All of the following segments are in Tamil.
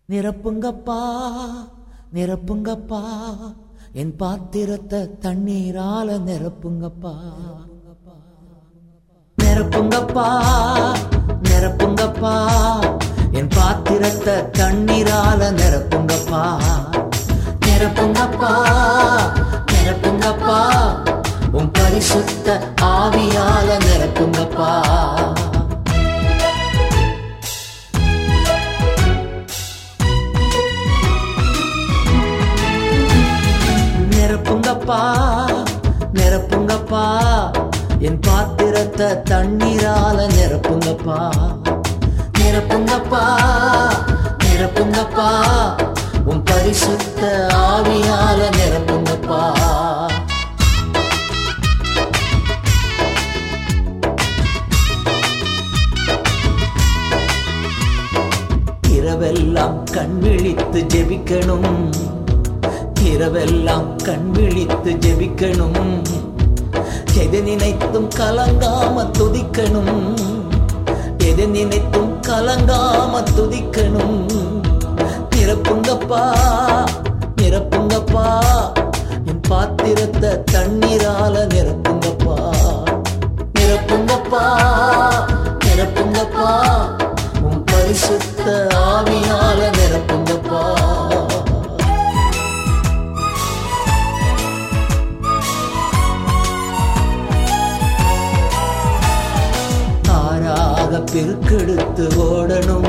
நிரப்புங்கப்பா நிரப்புங்கப்பா என் பாத்திரத்தை தண்ணீரால நிரப்புங்கப்பா நிரப்புங்கப்பா நிரப்புங்கப்பா என் பாத்திரத்தை தண்ணீரால நிரப்புங்கப்பா நிரப்புங்கப்பா நிரப்புங்கப்பா உன் பரிசுத்த ஆவியால நிரப்புங்கப்பா நிரப்புங்கப்பா நிரப்புங்கப்பா என் பாத்திரத்தை தண்ணீரால நிரப்புங்கப்பா நிரப்புங்கப்பா நிரப்புங்கப்பா உன் பரிசுத்த ஆவியால நிரப்புங்கப்பா இரவெல்லாம் கண் விழித்து ஜெபிக்கணும் இரவெல்லாம் கண் விழித்து ஜெபிக்கணும் எதை நினைத்தும் கலங்காம துதிக்கணும் எதை நினைத்தும் கலங்காம துதிக்கணும் நிரப்புங்கப்பா நிரப்புங்கப்பா என் பாத்திரத்தை தண்ணீரால நிரப்புங்கப்பா நிரப்புங்கப்பா நிரப்புங்கப்பா உன் பரிசுத்த ஆவியால நிரப்புங்கப்பா ஆறாக பெருக்கெடுத்து ஓடணும்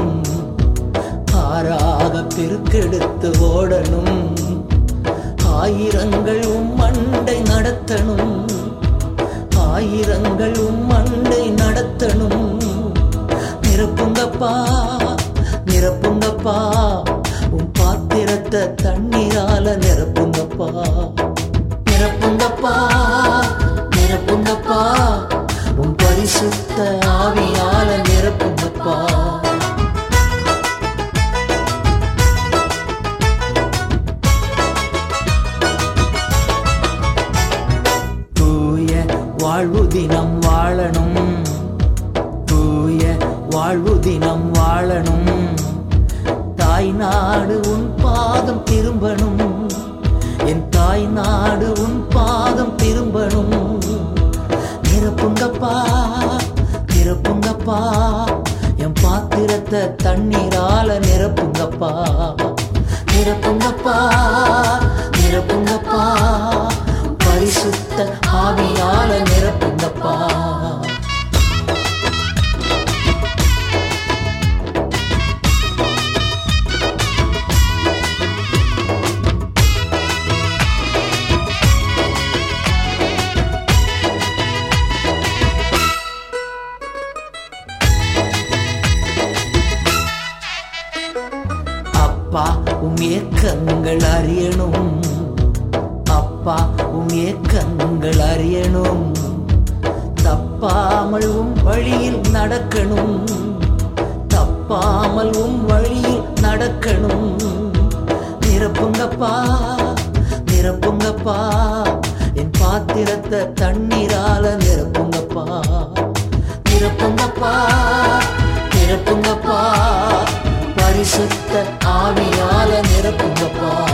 ஆறாக பெருக்கெடுத்து ஓடணும் ஆயிரங்கள் உம் மண்டை நடத்தணும் ஆயிரங்கள் உம் மண்டை நடத்தணும் நிரப்புங்கப்பா நிரப்புங்கப்பா உன் பாத்திரத்தை தண்ணீரால நிரப்புங்கப்பா நிரப்புங்கப்பா நிரப்புங்கப்பா உன் பரிசுத்த ஆவியால நிரப்புங்கப்பா தூய வாழ்வு தினம் வாழணும் தூய வாழ்வு தினம் வாழணும் தாய் நாடு உன் பாதம் திரும்பணும் என் தாய் நாடு உன் பாதம் திரும்பணும் நிரப்புங்கப்பா நிரப்புங்கப்பா என் பாத்திரத்தை தண்ணீரால நிரப்புங்கப்பா நிரப்புங்கப்பா நிரப்புங்கப்பா பரிசுத்த ஆவியால நிரப்புங்கப்பா அப்பா உம் ஏக்கங்கள் அறியணும் அப்பா உம் ஏக்கங்கள் அறியணும் தப்பாமல் உம் வழியில் நடக்கணும் தப்பாமல் உம் வழியில் நடக்கணும் நிரப்புங்கப்பா நிரப்புங்கப்பா என் பாத்திரத்தை தண்ணீரால நிரப்புங்கப்பா நிரப்புங்கப்பா நிரப்புங்கப்பா பரிசுத்த ஆவியால நிரப்புங்கப்பா